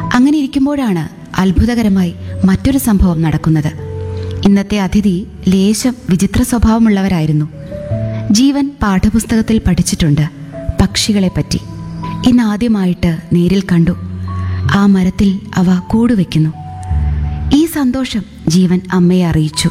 അങ്ങനെ ഇരിക്കുമ്പോഴാണ് അത്ഭുതകരമായി മറ്റൊരു സംഭവം നടക്കുന്നത് ഇന്നത്തെ അതിഥി ലേശം വിചിത്ര സ്വഭാവമുള്ളവരായിരുന്നു ജീവൻ പാഠപുസ്തകത്തിൽ പഠിച്ചിട്ടുണ്ട് പക്ഷികളെപ്പറ്റി ഇന്നാദ്യമായിട്ട് നേരിൽ കണ്ടു ആ മരത്തിൽ അവ കൂടുവെക്കുന്നു ഈ സന്തോഷം ജീവൻ അമ്മയെ അറിയിച്ചു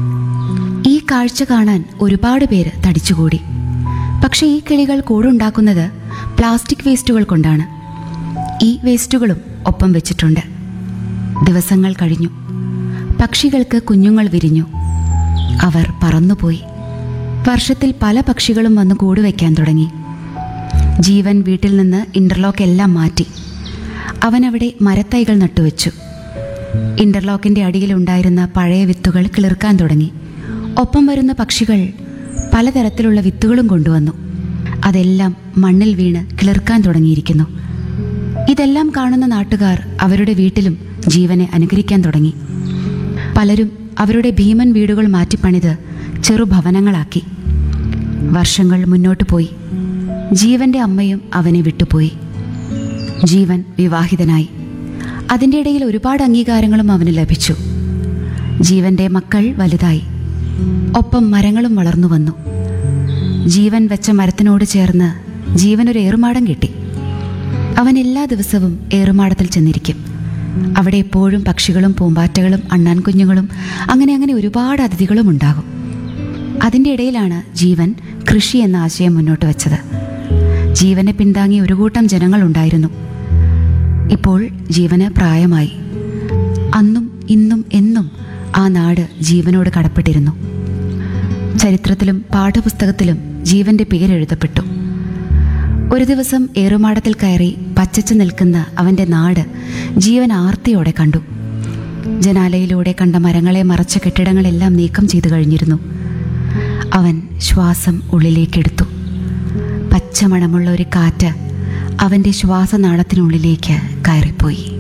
ഈ കാഴ്ച കാണാൻ ഒരുപാട് പേര് തടിച്ചുകൂടി പക്ഷേ ഈ കിളികൾ കൂടുണ്ടാക്കുന്നത് പ്ലാസ്റ്റിക് വേസ്റ്റുകൾ കൊണ്ടാണ് ഈ വേസ്റ്റുകളും ഒപ്പം വെച്ചിട്ടുണ്ട് ദിവസങ്ങൾ കഴിഞ്ഞു പക്ഷികൾക്ക് കുഞ്ഞുങ്ങൾ വിരിഞ്ഞു അവർ പറന്നുപോയി വർഷത്തിൽ പല പക്ഷികളും വന്ന് കൂടുവെക്കാൻ തുടങ്ങി ജീവൻ വീട്ടിൽ നിന്ന് ഇന്റർലോക്ക് എല്ലാം മാറ്റി അവനവിടെ മരത്തൈകൾ നട്ടുവെച്ചു ഇന്റർലോക്കിന്റെ അടിയിലുണ്ടായിരുന്ന പഴയ വിത്തുകൾ കിളിർക്കാൻ തുടങ്ങി ഒപ്പം വരുന്ന പക്ഷികൾ പലതരത്തിലുള്ള വിത്തുകളും കൊണ്ടുവന്നു അതെല്ലാം മണ്ണിൽ വീണ് കിളിർക്കാൻ തുടങ്ങിയിരിക്കുന്നു ഇതെല്ലാം കാണുന്ന നാട്ടുകാർ അവരുടെ വീട്ടിലും ജീവനെ അനുകരിക്കാൻ തുടങ്ങി പലരും അവരുടെ ഭീമൻ വീടുകൾ മാറ്റിപ്പണിത് ചെറുഭവനങ്ങളാക്കി വർഷങ്ങൾ മുന്നോട്ട് പോയി ജീവന്റെ അമ്മയും അവനെ വിട്ടുപോയി ജീവൻ വിവാഹിതനായി അതിൻ്റെ ഇടയിൽ ഒരുപാട് അംഗീകാരങ്ങളും അവന് ലഭിച്ചു ജീവന്റെ മക്കൾ വലുതായി ഒപ്പം മരങ്ങളും വളർന്നു വന്നു ജീവൻ വെച്ച മരത്തിനോട് ചേർന്ന് ജീവനൊരു ഏറുമാടം കിട്ടി അവൻ എല്ലാ ദിവസവും ഏറുമാടത്തിൽ ചെന്നിരിക്കും അവിടെ എപ്പോഴും പക്ഷികളും പൂമ്പാറ്റകളും അണ്ണാൻ കുഞ്ഞുങ്ങളും അങ്ങനെ അങ്ങനെ ഒരുപാട് അതിഥികളും ഉണ്ടാകും അതിൻ്റെ ഇടയിലാണ് ജീവൻ കൃഷി എന്ന ആശയം മുന്നോട്ട് വെച്ചത് ജീവനെ പിന്താങ്ങി ഒരു കൂട്ടം ജനങ്ങളുണ്ടായിരുന്നു ഇപ്പോൾ ജീവന് പ്രായമായി അന്നും ഇന്നും എന്നും ആ നാട് ജീവനോട് കടപ്പെട്ടിരുന്നു ചരിത്രത്തിലും പാഠപുസ്തകത്തിലും ജീവന്റെ പേരെഴുതപ്പെട്ടു ഒരു ദിവസം ഏറുമാടത്തിൽ കയറി പച്ചച്ചു നിൽക്കുന്ന അവന്റെ നാട് ജീവൻ ആർത്തിയോടെ കണ്ടു ജനാലയിലൂടെ കണ്ട മരങ്ങളെ മറച്ച കെട്ടിടങ്ങളെല്ലാം നീക്കം ചെയ്തു കഴിഞ്ഞിരുന്നു അവൻ ശ്വാസം ഉള്ളിലേക്കെടുത്തു പച്ചമണമുള്ള ഒരു കാറ്റ് അവന്റെ ശ്വാസനാളത്തിനുള്ളിലേക്ക് കയറിപ്പോയി